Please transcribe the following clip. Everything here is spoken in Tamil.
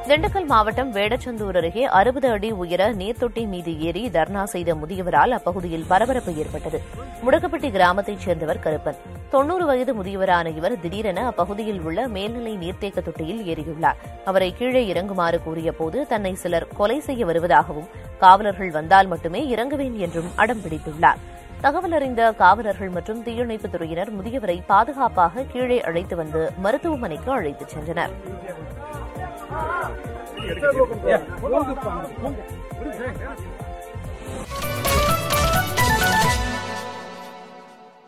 திண்டுக்கல் மாவட்டம் வேடச்சந்தூர் அருகே அறுபது அடி உயர நீர்த்தொட்டி மீது ஏறி தர்ணா செய்த முதியவரால் அப்பகுதியில் பரபரப்பு ஏற்பட்டது முடக்கப்பட்டி கிராமத்தைச் சேர்ந்தவர் கருப்பன் தொன்னூறு வயது முதியவரான இவர் திடீரென அப்பகுதியில் உள்ள மேல்நிலை நீர்த்தேக்க தொட்டியில் ஏறியுள்ளார் அவரை கீழே இறங்குமாறு கூறியபோது தன்னை சிலர் கொலை செய்ய வருவதாகவும் காவலர்கள் வந்தால் மட்டுமே இறங்குவேன் என்றும் அடம் பிடித்துள்ளார் தகவல் அறிந்த காவலர்கள் மற்றும் தீயணைப்புத் துறையினர் முதியவரை பாதுகாப்பாக கீழே அழைத்து வந்து மருத்துவமனைக்கு அழைத்துச் சென்றனர் போங்க